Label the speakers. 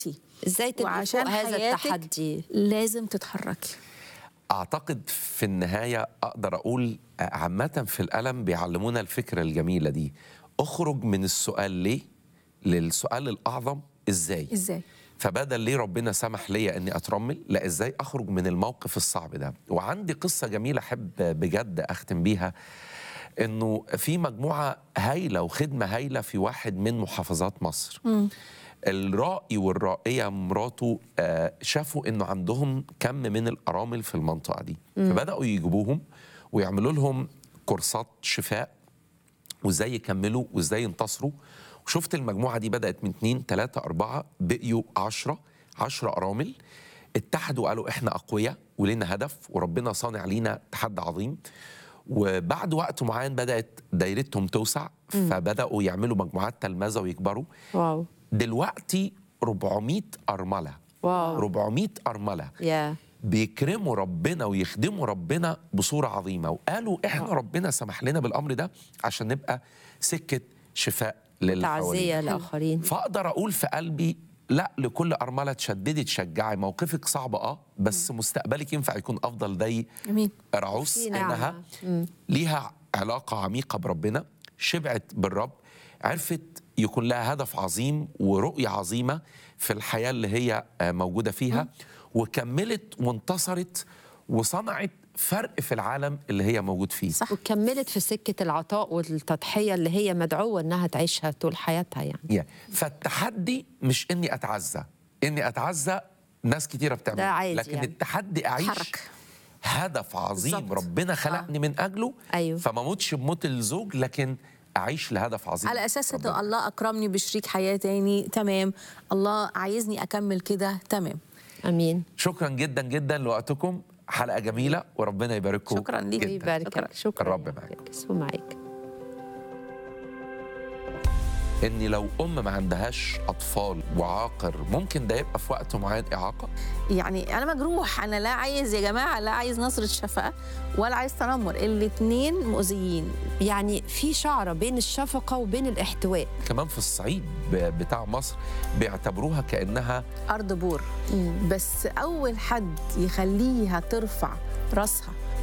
Speaker 1: ازاي تبقي
Speaker 2: وعشان
Speaker 1: فوق هذا
Speaker 2: حياتك
Speaker 1: التحدي
Speaker 2: لازم تتحركي
Speaker 3: اعتقد في النهايه اقدر اقول عامه في الالم بيعلمونا الفكره الجميله دي اخرج من السؤال ليه للسؤال الاعظم ازاي
Speaker 2: ازاي
Speaker 3: فبدل ليه ربنا سمح ليا اني اترمل لا ازاي اخرج من الموقف الصعب ده وعندي قصه جميله احب بجد اختم بيها انه في مجموعه هايله وخدمه هايله في واحد من محافظات مصر الرائي والرائيه مراته آه، شافوا انه عندهم كم من الارامل في المنطقه دي فبداوا يجيبوهم ويعملوا لهم كورسات شفاء وازاي يكملوا وازاي ينتصروا وشفت المجموعه دي بدات من اتنين تلاته اربعه بقيوا عشرة عشرة ارامل اتحدوا قالوا احنا اقوياء ولينا هدف وربنا صانع لينا تحدي عظيم وبعد وقت معين بدات دايرتهم توسع فبداوا يعملوا مجموعات تلمذه ويكبروا
Speaker 1: واو
Speaker 3: دلوقتي 400 ارمله
Speaker 1: واو
Speaker 3: 400 ارمله
Speaker 1: يا
Speaker 3: بيكرموا ربنا ويخدموا ربنا بصورة عظيمة وقالوا احنا ربنا سمح لنا بالأمر ده عشان نبقى سكة شفاء للي
Speaker 1: تعزيه
Speaker 3: حوالينا.
Speaker 1: لاخرين
Speaker 3: فأقدر أقول في قلبي لا لكل أرملة تشددي تشجعي موقفك صعب اه بس مستقبلك ينفع يكون أفضل زي
Speaker 2: امين
Speaker 3: رعوس
Speaker 1: في نعمة.
Speaker 3: إنها ليها علاقة عميقة بربنا شبعت بالرب عرفت يكون لها هدف عظيم ورؤية عظيمة في الحياة اللي هي آه، موجودة فيها وكملت وانتصرت وصنعت فرق في العالم اللي هي موجود فيه
Speaker 2: صح.
Speaker 1: وكملت في سكه العطاء والتضحيه اللي هي مدعوه انها تعيشها طول حياتها يعني
Speaker 3: yeah. فالتحدي مش اني اتعزى اني اتعزى ناس كتيره بتعمل
Speaker 1: ده عادي
Speaker 3: لكن
Speaker 1: يعني.
Speaker 3: التحدي اعيش
Speaker 2: حركة.
Speaker 3: هدف عظيم
Speaker 2: بالظبط.
Speaker 3: ربنا خلقني من اجله
Speaker 1: أيوه.
Speaker 3: فما موتش بموت الزوج لكن اعيش لهدف عظيم
Speaker 2: على اساس
Speaker 3: ربنا.
Speaker 2: ان الله اكرمني بشريك حياه تاني تمام الله عايزني اكمل كده تمام
Speaker 1: امين
Speaker 3: شكرا جدا جدا لوقتكم حلقه جميله وربنا يبارككم
Speaker 2: شكراً ليك.
Speaker 3: جداً.
Speaker 1: يباركك شكرا
Speaker 3: الرب
Speaker 1: يا
Speaker 3: معاك.
Speaker 1: يسوع معاك
Speaker 3: ان لو ام ما عندهاش اطفال وعاقر ممكن ده يبقى في وقت معين اعاقه
Speaker 2: يعني انا مجروح انا لا عايز يا جماعه لا عايز نظره شفقه ولا عايز تنمر الاثنين مؤذيين
Speaker 1: يعني في شعره بين الشفقه وبين الاحتواء
Speaker 3: كمان في الصعيد ب- بتاع مصر بيعتبروها كانها
Speaker 2: ارض بور بس اول حد يخليها ترفع راسها